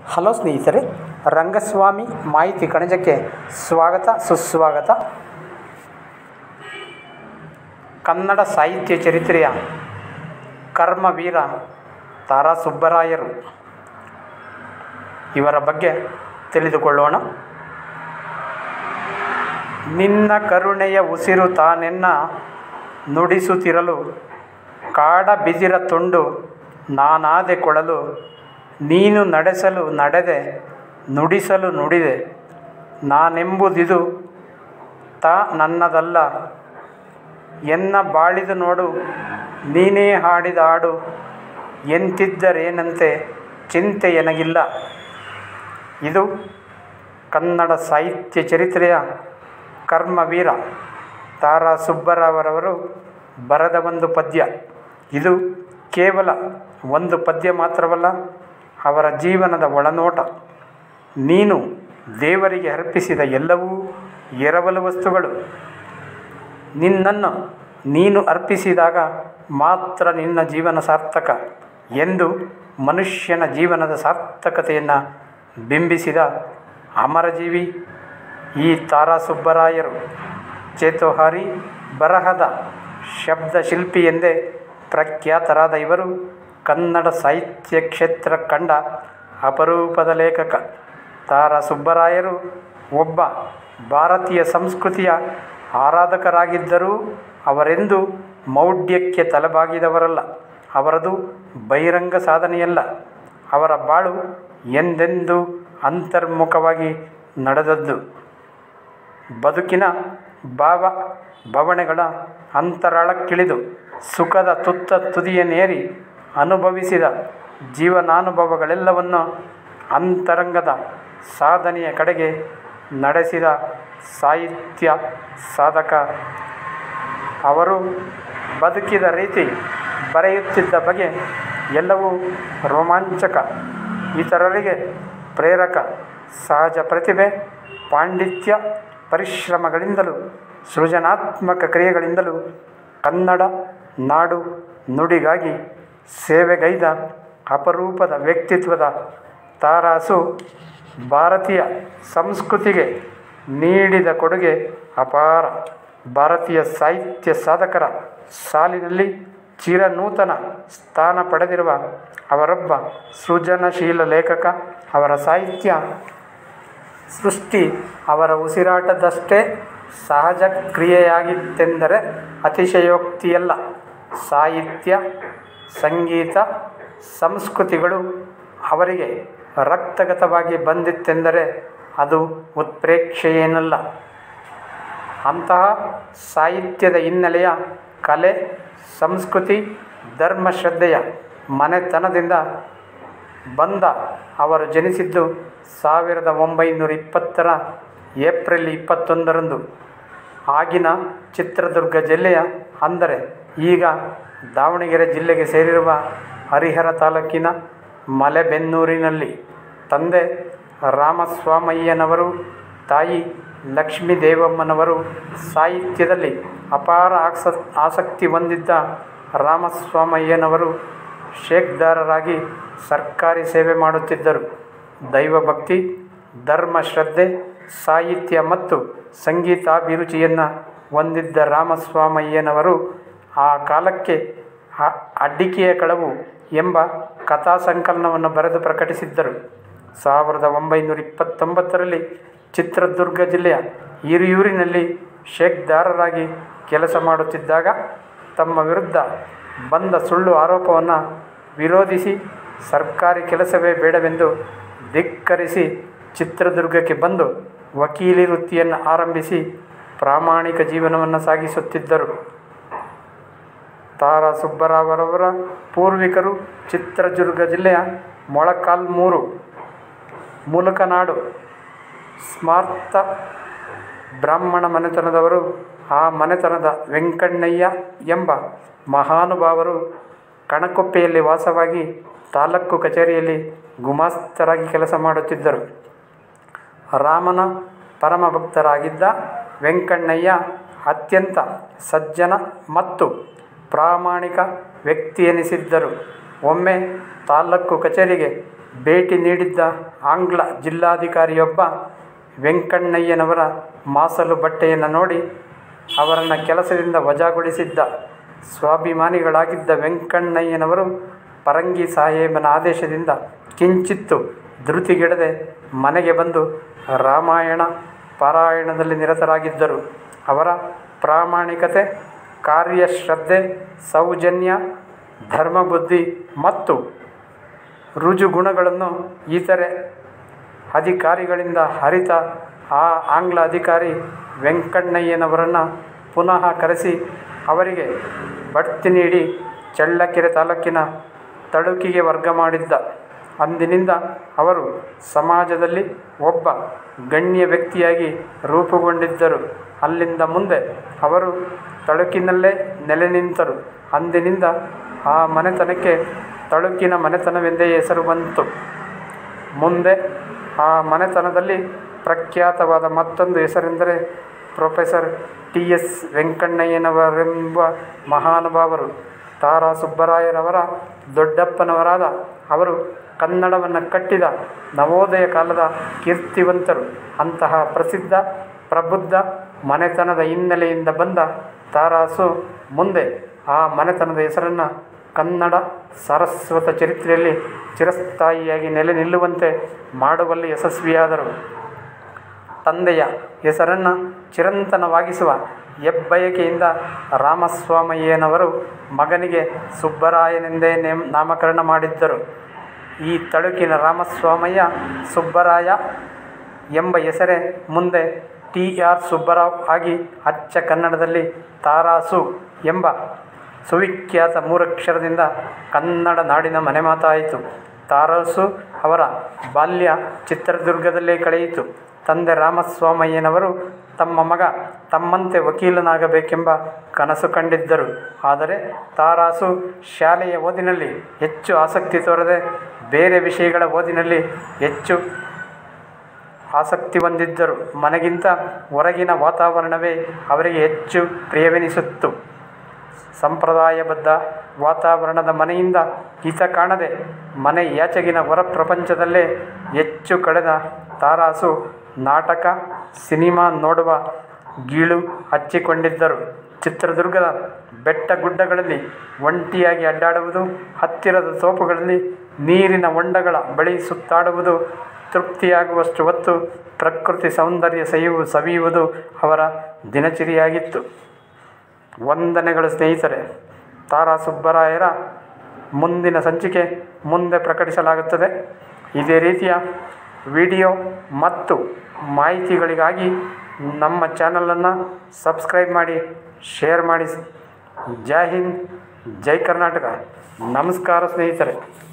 hello ಸ್ನೇಹಿತರೆ ರಂಗಸ್ವಾಮಿ ಮಾಹಿತಿ ಕಣಜಕ್ಕೆ ಸ್ವಾಗತ ಸುಸ್ವಾಗತ ಕನ್ನಡ ಸಾಹಿತ್ಯ ಚರಿತ್ರೆಯ ಕರ್ಮವೀರ ತಾರಾ ಸುಬ್ಬರಾಯರು ಇವರ ಬಗ್ಗೆ ತಿಳಿದುಕೊಳ್ಳೋಣ ನಿನ್ನ ಕರುಣೆಯ ಉಸಿರು ತಾನೆನ್ನ ನುಡಿಸುತ್ತಿರಲು ಕಾಡ ಬಿದಿರ ತುಂಡು ನಾನಾದೆ ಕೊಡಲು ನೀನು ನಡೆಸಲು ನಡೆದೆ ನುಡಿಸಲು ನುಡಿದೆ ನಾನೆಂಬುದಿದು ತಾ ನನ್ನದಲ್ಲ ಎನ್ನ ಬಾಳಿದು ನೋಡು ನೀನೇ ಹಾಡಿದ ಹಾಡು ಎಂತಿದ್ದರೇನಂತೆ ಚಿಂತೆ ಎನಗಿಲ್ಲ ಇದು ಕನ್ನಡ ಸಾಹಿತ್ಯ ಚರಿತ್ರೆಯ ಕರ್ಮವೀರ ತಾರಾ ಸುಬ್ಬರಾವರವರು ಬರೆದ ಒಂದು ಪದ್ಯ ಇದು ಕೇವಲ ಒಂದು ಪದ್ಯ ಮಾತ್ರವಲ್ಲ ಅವರ ಜೀವನದ ಒಳನೋಟ ನೀನು ದೇವರಿಗೆ ಅರ್ಪಿಸಿದ ಎಲ್ಲವೂ ಎರವಲು ವಸ್ತುಗಳು ನಿನ್ನನ್ನು ನೀನು ಅರ್ಪಿಸಿದಾಗ ಮಾತ್ರ ನಿನ್ನ ಜೀವನ ಸಾರ್ಥಕ ಎಂದು ಮನುಷ್ಯನ ಜೀವನದ ಸಾರ್ಥಕತೆಯನ್ನು ಬಿಂಬಿಸಿದ ಅಮರಜೀವಿ ಈ ತಾರಾ ಸುಬ್ಬರಾಯರು ಚೇತೋಹಾರಿ ಬರಹದ ಶಬ್ದಶಿಲ್ಪಿ ಎಂದೇ ಪ್ರಖ್ಯಾತರಾದ ಇವರು ಕನ್ನಡ ಸಾಹಿತ್ಯ ಕ್ಷೇತ್ರ ಕಂಡ ಅಪರೂಪದ ಲೇಖಕ ತಾರಾ ಸುಬ್ಬರಾಯರು ಒಬ್ಬ ಭಾರತೀಯ ಸಂಸ್ಕೃತಿಯ ಆರಾಧಕರಾಗಿದ್ದರೂ ಅವರೆಂದು ಮೌಢ್ಯಕ್ಕೆ ತಲೆಬಾಗಿದವರಲ್ಲ ಅವರದು ಬಹಿರಂಗ ಸಾಧನೆಯಲ್ಲ ಅವರ ಬಾಳು ಎಂದೆಂದೂ ಅಂತರ್ಮುಖವಾಗಿ ನಡೆದದ್ದು ಬದುಕಿನ ಭಾವ ಭವಣೆಗಳ ಅಂತರಾಳಕ್ಕಿಳಿದು ಸುಖದ ತುತ್ತ ತುದಿಯನ್ನೇರಿ ಅನುಭವಿಸಿದ ಜೀವನಾನುಭವಗಳೆಲ್ಲವನ್ನು ಅಂತರಂಗದ ಸಾಧನೆಯ ಕಡೆಗೆ ನಡೆಸಿದ ಸಾಹಿತ್ಯ ಸಾಧಕ ಅವರು ಬದುಕಿದ ರೀತಿ ಬರೆಯುತ್ತಿದ್ದ ಬಗೆ ಎಲ್ಲವೂ ರೋಮಾಂಚಕ ಇತರರಿಗೆ ಪ್ರೇರಕ ಸಹಜ ಪ್ರತಿಭೆ ಪಾಂಡಿತ್ಯ ಪರಿಶ್ರಮಗಳಿಂದಲೂ ಸೃಜನಾತ್ಮಕ ಕ್ರಿಯೆಗಳಿಂದಲೂ ಕನ್ನಡ ನಾಡು ನುಡಿಗಾಗಿ ಸೇವೆಗೈದ ಅಪರೂಪದ ವ್ಯಕ್ತಿತ್ವದ ತಾರಾಸು ಭಾರತೀಯ ಸಂಸ್ಕೃತಿಗೆ ನೀಡಿದ ಕೊಡುಗೆ ಅಪಾರ ಭಾರತೀಯ ಸಾಹಿತ್ಯ ಸಾಧಕರ ಸಾಲಿನಲ್ಲಿ ಚಿರನೂತನ ಸ್ಥಾನ ಪಡೆದಿರುವ ಅವರೊಬ್ಬ ಸೃಜನಶೀಲ ಲೇಖಕ ಅವರ ಸಾಹಿತ್ಯ ಸೃಷ್ಟಿ ಅವರ ಉಸಿರಾಟದಷ್ಟೇ ಸಹಜ ಕ್ರಿಯೆಯಾಗಿತ್ತೆಂದರೆ ಅತಿಶಯೋಕ್ತಿಯಲ್ಲ ಸಾಹಿತ್ಯ ಸಂಗೀತ ಸಂಸ್ಕೃತಿಗಳು ಅವರಿಗೆ ರಕ್ತಗತವಾಗಿ ಬಂದಿತ್ತೆಂದರೆ ಅದು ಉತ್ಪ್ರೇಕ್ಷೆಯೇನಲ್ಲ ಅಂತಹ ಸಾಹಿತ್ಯದ ಹಿನ್ನೆಲೆಯ ಕಲೆ ಸಂಸ್ಕೃತಿ ಧರ್ಮಶ್ರದ್ಧೆಯ ಮನೆತನದಿಂದ ಬಂದ ಅವರು ಜನಿಸಿದ್ದು ಸಾವಿರದ ಒಂಬೈನೂರ ಇಪ್ಪತ್ತರ ಏಪ್ರಿಲ್ ಇಪ್ಪತ್ತೊಂದರಂದು ಆಗಿನ ಚಿತ್ರದುರ್ಗ ಜಿಲ್ಲೆಯ ಅಂದರೆ ಈಗ ದಾವಣಗೆರೆ ಜಿಲ್ಲೆಗೆ ಸೇರಿರುವ ಹರಿಹರ ತಾಲೂಕಿನ ಮಲೆಬೆನ್ನೂರಿನಲ್ಲಿ ತಂದೆ ರಾಮಸ್ವಾಮಯ್ಯನವರು ತಾಯಿ ಲಕ್ಷ್ಮೀ ದೇವಮ್ಮನವರು ಸಾಹಿತ್ಯದಲ್ಲಿ ಅಪಾರ ಆಕ್ಸ ಆಸಕ್ತಿ ಹೊಂದಿದ್ದ ರಾಮಸ್ವಾಮಯ್ಯನವರು ಶೇಕ್ದಾರರಾಗಿ ಸರ್ಕಾರಿ ಸೇವೆ ಮಾಡುತ್ತಿದ್ದರು ದೈವಭಕ್ತಿ ಧರ್ಮಶ್ರದ್ಧೆ ಸಾಹಿತ್ಯ ಮತ್ತು ಸಂಗೀತಾಭಿರುಚಿಯನ್ನು ಹೊಂದಿದ್ದ ರಾಮಸ್ವಾಮಯ್ಯನವರು ಆ ಕಾಲಕ್ಕೆ ಅಡ್ಡಿಕೆಯ ಕಳವು ಎಂಬ ಕಥಾ ಸಂಕಲನವನ್ನು ಬರೆದು ಪ್ರಕಟಿಸಿದ್ದರು ಸಾವಿರದ ಒಂಬೈನೂರ ಇಪ್ಪತ್ತೊಂಬತ್ತರಲ್ಲಿ ಚಿತ್ರದುರ್ಗ ಜಿಲ್ಲೆಯ ಹಿರಿಯೂರಿನಲ್ಲಿ ಶೇಕ್ದಾರರಾಗಿ ಕೆಲಸ ಮಾಡುತ್ತಿದ್ದಾಗ ತಮ್ಮ ವಿರುದ್ಧ ಬಂದ ಸುಳ್ಳು ಆರೋಪವನ್ನು ವಿರೋಧಿಸಿ ಸರ್ಕಾರಿ ಕೆಲಸವೇ ಬೇಡವೆಂದು ಧಿಕ್ಕರಿಸಿ ಚಿತ್ರದುರ್ಗಕ್ಕೆ ಬಂದು ವಕೀಲಿ ವೃತ್ತಿಯನ್ನು ಆರಂಭಿಸಿ ಪ್ರಾಮಾಣಿಕ ಜೀವನವನ್ನು ಸಾಗಿಸುತ್ತಿದ್ದರು ತಾರಾ ಸುಬ್ಬರಾವರವರ ಪೂರ್ವಿಕರು ಚಿತ್ರದುರ್ಗ ಜಿಲ್ಲೆಯ ಮೊಳಕಾಲ್ಮೂರು ಮುಲಕನಾಡು ಸ್ಮಾರ್ತ ಬ್ರಾಹ್ಮಣ ಮನೆತನದವರು ಆ ಮನೆತನದ ವೆಂಕಣ್ಣಯ್ಯ ಎಂಬ ಮಹಾನುಭಾವರು ಕಣಕೊಪ್ಪೆಯಲ್ಲಿ ವಾಸವಾಗಿ ತಾಲೂಕು ಕಚೇರಿಯಲ್ಲಿ ಗುಮಾಸ್ತರಾಗಿ ಕೆಲಸ ಮಾಡುತ್ತಿದ್ದರು ರಾಮನ ಪರಮ ಭಕ್ತರಾಗಿದ್ದ ವೆಂಕಣ್ಣಯ್ಯ ಅತ್ಯಂತ ಸಜ್ಜನ ಮತ್ತು ಪ್ರಾಮಾಣಿಕ ವ್ಯಕ್ತಿ ಎನಿಸಿದ್ದರು ಒಮ್ಮೆ ತಾಲೂಕು ಕಚೇರಿಗೆ ಭೇಟಿ ನೀಡಿದ್ದ ಆಂಗ್ಲ ಜಿಲ್ಲಾಧಿಕಾರಿಯೊಬ್ಬ ವೆಂಕಣ್ಣಯ್ಯನವರ ಮಾಸಲು ಬಟ್ಟೆಯನ್ನು ನೋಡಿ ಅವರನ್ನು ಕೆಲಸದಿಂದ ವಜಾಗೊಳಿಸಿದ್ದ ಸ್ವಾಭಿಮಾನಿಗಳಾಗಿದ್ದ ವೆಂಕಣ್ಣಯ್ಯನವರು ಪರಂಗಿ ಸಾಹೇಬನ ಆದೇಶದಿಂದ ಕಿಂಚಿತ್ತು ಧೃತಿಗೆಡದೆ ಮನೆಗೆ ಬಂದು ರಾಮಾಯಣ ಪಾರಾಯಣದಲ್ಲಿ ನಿರತರಾಗಿದ್ದರು ಅವರ ಪ್ರಾಮಾಣಿಕತೆ ಕಾರ್ಯಶ್ರದ್ಧೆ ಸೌಜನ್ಯ ಧರ್ಮಬುದ್ಧಿ ಮತ್ತು ರುಜುಗುಣಗಳನ್ನು ಇತರೆ ಅಧಿಕಾರಿಗಳಿಂದ ಅರಿತ ಆ ಆಂಗ್ಲ ಅಧಿಕಾರಿ ವೆಂಕಣ್ಣಯ್ಯನವರನ್ನು ಪುನಃ ಕರೆಸಿ ಅವರಿಗೆ ಬಡ್ತಿ ನೀಡಿ ಚಳ್ಳಕೆರೆ ತಾಲೂಕಿನ ತಳುಕಿಗೆ ವರ್ಗ ಮಾಡಿದ್ದ ಅಂದಿನಿಂದ ಅವರು ಸಮಾಜದಲ್ಲಿ ಒಬ್ಬ ಗಣ್ಯ ವ್ಯಕ್ತಿಯಾಗಿ ರೂಪುಗೊಂಡಿದ್ದರು ಅಲ್ಲಿಂದ ಮುಂದೆ ಅವರು ತಳುಕಿನಲ್ಲೇ ನೆಲೆ ನಿಂತರು ಅಂದಿನಿಂದ ಆ ಮನೆತನಕ್ಕೆ ತಳುಕಿನ ಮನೆತನವೆಂದೇ ಹೆಸರು ಬಂತು ಮುಂದೆ ಆ ಮನೆತನದಲ್ಲಿ ಪ್ರಖ್ಯಾತವಾದ ಮತ್ತೊಂದು ಹೆಸರೆಂದರೆ ಪ್ರೊಫೆಸರ್ ಟಿ ಎಸ್ ವೆಂಕಣ್ಣಯ್ಯನವರೆಂಬ ಮಹಾನುಭಾವರು ತಾರಾ ಸುಬ್ಬರಾಯರವರ ದೊಡ್ಡಪ್ಪನವರಾದ ಅವರು ಕನ್ನಡವನ್ನು ಕಟ್ಟಿದ ನವೋದಯ ಕಾಲದ ಕೀರ್ತಿವಂತರು ಅಂತಹ ಪ್ರಸಿದ್ಧ ಪ್ರಬುದ್ಧ ಮನೆತನದ ಹಿನ್ನೆಲೆಯಿಂದ ಬಂದ ತಾರಾಸು ಮುಂದೆ ಆ ಮನೆತನದ ಹೆಸರನ್ನು ಕನ್ನಡ ಸಾರಸ್ವತ ಚರಿತ್ರೆಯಲ್ಲಿ ಚಿರಸ್ಥಾಯಿಯಾಗಿ ನೆಲೆ ನಿಲ್ಲುವಂತೆ ಮಾಡುವಲ್ಲಿ ಯಶಸ್ವಿಯಾದರು ತಂದೆಯ ಹೆಸರನ್ನು ಚಿರಂತನವಾಗಿಸುವ ಹೆಬ್ಬಯಕೆಯಿಂದ ರಾಮಸ್ವಾಮಯ್ಯನವರು ಮಗನಿಗೆ ಸುಬ್ಬರಾಯನೆಂದೇ ನೇಮ್ ನಾಮಕರಣ ಮಾಡಿದ್ದರು ಈ ತಳುಕಿನ ರಾಮಸ್ವಾಮಯ್ಯ ಸುಬ್ಬರಾಯ ಎಂಬ ಹೆಸರೇ ಮುಂದೆ ಟಿ ಆರ್ ಸುಬ್ಬರಾವ್ ಆಗಿ ಅಚ್ಚ ಕನ್ನಡದಲ್ಲಿ ತಾರಾಸು ಎಂಬ ಸುವಿಖ್ಯಾತ ಮೂರಕ್ಷರದಿಂದ ಕನ್ನಡ ನಾಡಿನ ಮನೆಮಾತಾಯಿತು ತಾರಾಸು ಅವರ ಬಾಲ್ಯ ಚಿತ್ರದುರ್ಗದಲ್ಲೇ ಕಳೆಯಿತು ತಂದೆ ರಾಮಸ್ವಾಮಯ್ಯನವರು ತಮ್ಮ ಮಗ ತಮ್ಮಂತೆ ವಕೀಲನಾಗಬೇಕೆಂಬ ಕನಸು ಕಂಡಿದ್ದರು ಆದರೆ ತಾರಾಸು ಶಾಲೆಯ ಓದಿನಲ್ಲಿ ಹೆಚ್ಚು ಆಸಕ್ತಿ ತೋರದೆ ಬೇರೆ ವಿಷಯಗಳ ಓದಿನಲ್ಲಿ ಹೆಚ್ಚು ಆಸಕ್ತಿ ಹೊಂದಿದ್ದರು ಮನೆಗಿಂತ ಹೊರಗಿನ ವಾತಾವರಣವೇ ಅವರಿಗೆ ಹೆಚ್ಚು ಪ್ರಿಯವೆನಿಸಿತ್ತು ಸಂಪ್ರದಾಯಬದ್ಧ ವಾತಾವರಣದ ಮನೆಯಿಂದ ಹಿತ ಕಾಣದೆ ಮನೆ ಯಾಚೆಗಿನ ಹೊರ ಪ್ರಪಂಚದಲ್ಲೇ ಹೆಚ್ಚು ಕಳೆದ ತಾರಾಸು ನಾಟಕ ಸಿನಿಮಾ ನೋಡುವ ಗೀಳು ಹಚ್ಚಿಕೊಂಡಿದ್ದರು ಚಿತ್ರದುರ್ಗದ ಬೆಟ್ಟ ಗುಡ್ಡಗಳಲ್ಲಿ ಒಂಟಿಯಾಗಿ ಅಡ್ಡಾಡುವುದು ಹತ್ತಿರದ ತೋಪುಗಳಲ್ಲಿ ನೀರಿನ ಹೊಂಡಗಳ ಬಳಿ ಸುತ್ತಾಡುವುದು ತೃಪ್ತಿಯಾಗುವಷ್ಟು ಹೊತ್ತು ಪ್ರಕೃತಿ ಸೌಂದರ್ಯ ಸವಿಯು ಸವಿಯುವುದು ಅವರ ದಿನಚರಿಯಾಗಿತ್ತು ವಂದನೆಗಳು ಸ್ನೇಹಿತರೆ ತಾರಾ ಸುಬ್ಬರಾಯರ ಮುಂದಿನ ಸಂಚಿಕೆ ಮುಂದೆ ಪ್ರಕಟಿಸಲಾಗುತ್ತದೆ ಇದೇ ರೀತಿಯ ವಿಡಿಯೋ ಮತ್ತು ಮಾಹಿತಿಗಳಿಗಾಗಿ ನಮ್ಮ ಚಾನಲನ್ನು ಸಬ್ಸ್ಕ್ರೈಬ್ ಮಾಡಿ ಶೇರ್ ಮಾಡಿ ಜೈ ಹಿಂದ್ ಜೈ ಕರ್ನಾಟಕ ನಮಸ್ಕಾರ ಸ್ನೇಹಿತರೆ